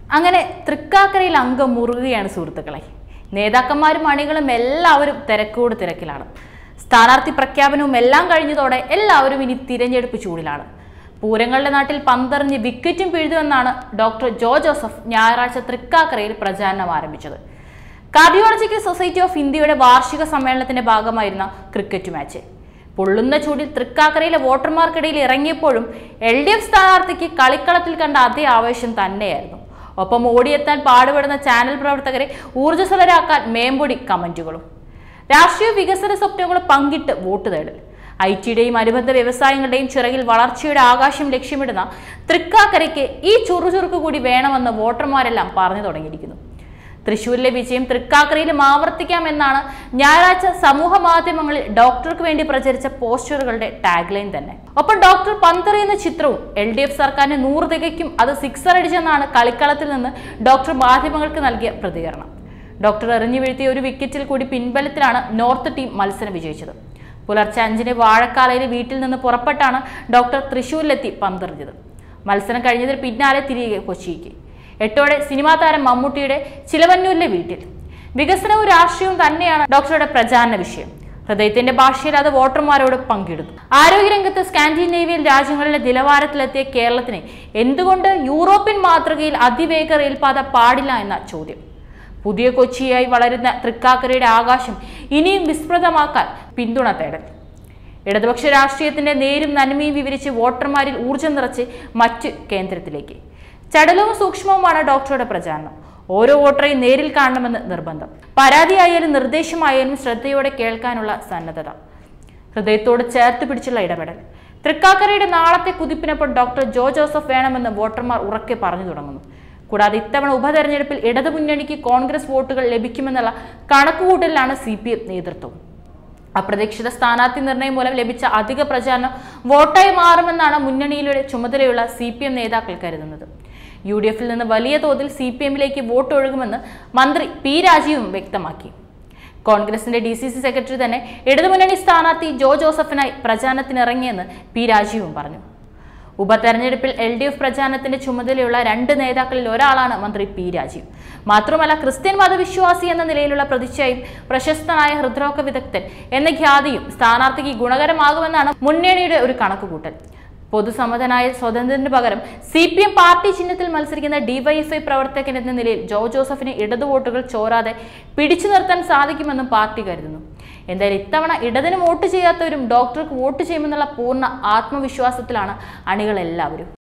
അങ്ങനെ തൃക്കാക്കരയിൽ അംഗം മുറുകുകയാണ് സുഹൃത്തുക്കളെ നേതാക്കന്മാരും അണികളും എല്ലാവരും തിരക്കോട് തിരക്കിലാണ് സ്ഥാനാർത്ഥി പ്രഖ്യാപനവും എല്ലാം കഴിഞ്ഞതോടെ എല്ലാവരും ഇനി തിരഞ്ഞെടുപ്പ് ചൂടിലാണ് പൂരങ്ങളുടെ നാട്ടിൽ പന്തെറിഞ്ഞ് വിക്കറ്റും പിഴുതുവെന്നാണ് ഡോക്ടർ ജോ ജോസഫ് ഞായറാഴ്ച തൃക്കാക്കരയിൽ പ്രചാരണം ആരംഭിച്ചത് കാർഡിയോളജിക്കൽ സൊസൈറ്റി ഓഫ് ഇന്ത്യയുടെ വാർഷിക സമ്മേളനത്തിന്റെ ഭാഗമായിരുന്ന ക്രിക്കറ്റ് മാച്ച് പൊള്ളുന്ന ചൂടിൽ തൃക്കാക്കരയിലെ വോട്ടർമാർക്കിടയിൽ ഇറങ്ങിയപ്പോഴും എൽ ഡി എഫ് സ്ഥാനാർത്ഥിക്ക് കളിക്കളത്തിൽ കണ്ട അതേ ആവേശം തന്നെയായിരുന്നു ഒപ്പം ഓടിയെത്താൻ പാടുപെടുന്ന ചാനൽ പ്രവർത്തകരെ ഊർജ്ജസ്വലരാക്കാൻ മേമ്പൊടി കമന്റുകളും രാഷ്ട്രീയ വികസന സ്വപ്നങ്ങൾ പങ്കിട്ട് വോട്ട് തേടൽ ഐ ടിയുടെയും അനുബന്ധ വ്യവസായങ്ങളുടെയും ചിറകിൽ വളർച്ചയുടെ ആകാശം ലക്ഷ്യമിടുന്ന തൃക്കാക്കരയ്ക്ക് ഈ ചുറുചുറുക്ക് കൂടി വേണമെന്ന് വോട്ടർമാരെല്ലാം പറഞ്ഞു തുടങ്ങിയിരിക്കുന്നു തൃശൂരിലെ വിജയം തൃക്കാക്കരയിലും ആവർത്തിക്കാമെന്നാണ് ഞായറാഴ്ച സമൂഹ മാധ്യമങ്ങളിൽ ഡോക്ടർക്ക് വേണ്ടി പ്രചരിച്ച പോസ്റ്ററുകളുടെ ടാഗ് ലൈൻ തന്നെ ഒപ്പം ഡോക്ടർ പന്തെറിയുന്ന ചിത്രവും എൽ ഡി എഫ് സർക്കാരിന് നൂറ് തികയ്ക്കും അത് സിക്സർ അടിച്ചെന്നാണ് കളിക്കളത്തിൽ നിന്ന് ഡോക്ടർ മാധ്യമങ്ങൾക്ക് നൽകിയ പ്രതികരണം ഡോക്ടർ എറിഞ്ഞു വീഴ്ത്തിയ ഒരു വിക്കറ്റിൽ കൂടി പിൻബലത്തിലാണ് നോർത്ത് ടീം മത്സരം വിജയിച്ചത് പുലർച്ചെ അഞ്ചിന് വാഴക്കാലയിലെ വീട്ടിൽ നിന്ന് പുറപ്പെട്ടാണ് ഡോക്ടർ തൃശൂരിലെത്തി പന്തെറിഞ്ഞത് മത്സരം കഴിഞ്ഞതിന് പിന്നാലെ തിരികെ കൊച്ചിക്ക് എട്ടോടെ സിനിമാ താരം മമ്മൂട്ടിയുടെ ചിലവന്നൂരിലെ വീട്ടിൽ വികസനവും രാഷ്ട്രീയവും തന്നെയാണ് ഡോക്ടറുടെ പ്രചാരണ വിഷയം ഹൃദയത്തിന്റെ ഭാഷയിൽ അത് വോട്ടർമാരോട് പങ്കിടുന്നു ആരോഗ്യരംഗത്ത് സ്കാൻഡിനേവിയൻ രാജ്യങ്ങളിലെ നിലവാരത്തിലെത്തിയ കേരളത്തിന് എന്തുകൊണ്ട് യൂറോപ്യൻ മാതൃകയിൽ അതിവേഗ റെയിൽപാത പാടില്ല എന്ന ചോദ്യം പുതിയ കൊച്ചിയായി വളരുന്ന തൃക്കാക്കരയുടെ ആകാശം ഇനിയും വിസ്മൃതമാക്കാൻ പിന്തുണ തേടൽ ഇടതുപക്ഷ രാഷ്ട്രീയത്തിന്റെ നേരും നന്മയും വിവരിച്ച് വോട്ടർമാരിൽ ഊർജ്ജം നിറച്ച് മറ്റ് കേന്ദ്രത്തിലേക്ക് ചടലവും സൂക്ഷ്മവുമാണ് ഡോക്ടറുടെ പ്രചാരണം ഓരോ വോട്ടറെയും നേരിൽ കാണണമെന്ന് നിർബന്ധം പരാതിയായാലും നിർദ്ദേശമായാലും ശ്രദ്ധയോടെ കേൾക്കാനുള്ള സന്നദ്ധത ഹൃദയത്തോട് ചേർത്ത് പിടിച്ചുള്ള ഇടപെടൽ തൃക്കാക്കരയുടെ നാളത്തെ കുതിപ്പിനൊപ്പം ഡോക്ടർ ജോ ജോസഫ് വേണമെന്ന് വോട്ടർമാർ ഉറക്കെ പറഞ്ഞു തുടങ്ങുന്നു കൂടാതെ ഇത്തവണ ഉപതെരഞ്ഞെടുപ്പിൽ ഇടതുമുന്നണിക്ക് കോൺഗ്രസ് വോട്ടുകൾ ലഭിക്കുമെന്നുള്ള കണക്കുകൂട്ടലിലാണ് സി പി എം നേതൃത്വം അപ്രതീക്ഷിത സ്ഥാനാർത്ഥി നിർണയം മൂലം ലഭിച്ച അധിക പ്രചാരണം വോട്ടായി മാറുമെന്നാണ് മുന്നണിയിലൂടെ ചുമതലയുള്ള സി പി എം നേതാക്കൾ കരുതുന്നത് യു ഡി എഫിൽ നിന്ന് വലിയ തോതിൽ സി പി എമ്മിലേക്ക് വോട്ട് ഒഴുകുമെന്ന് മന്ത്രി പി രാജീവും വ്യക്തമാക്കി കോൺഗ്രസിന്റെ ഡി സി സി സെക്രട്ടറി തന്നെ ഇടതുമുന്നണി സ്ഥാനാർത്ഥി ജോ ജോസഫിനായി പ്രചാരണത്തിനിറങ്ങിയെന്ന് പി രാജീവും പറഞ്ഞു ഉപതെരഞ്ഞെടുപ്പിൽ എൽ ഡി എഫ് പ്രചാരണത്തിന്റെ ചുമതലയുള്ള രണ്ട് നേതാക്കളിൽ ഒരാളാണ് മന്ത്രി പി രാജീവ് മാത്രമല്ല ക്രിസ്ത്യൻ മതവിശ്വാസി എന്ന നിലയിലുള്ള പ്രതിച്ഛയും പ്രശസ്തനായ ഹൃദ്രോഗ വിദഗ്ധൻ എന്ന ഖ്യാതിയും സ്ഥാനാർത്ഥിക്ക് ഗുണകരമാകുമെന്നാണ് മുന്നണിയുടെ ഒരു കണക്കുകൂട്ടൽ പൊതുസമ്മതനായ സ്വതന്ത്രന് പകരം സി പി എം പാർട്ടി ചിഹ്നത്തിൽ മത്സരിക്കുന്ന ഡിവൈഎഫ്ഐ പ്രവർത്തകൻ എന്ന നിലയിൽ ജോ ജോസഫിന് ഇടതു വോട്ടുകൾ ചോരാതെ പിടിച്ചു നിർത്താൻ സാധിക്കുമെന്നും പാർട്ടി കരുതുന്നു എന്തായാലും ഇത്തവണ ഇടതിന് വോട്ട് ചെയ്യാത്തവരും ഡോക്ടർക്ക് വോട്ട് ചെയ്യുമെന്നുള്ള പൂർണ്ണ ആത്മവിശ്വാസത്തിലാണ് അണികളെല്ലാവരും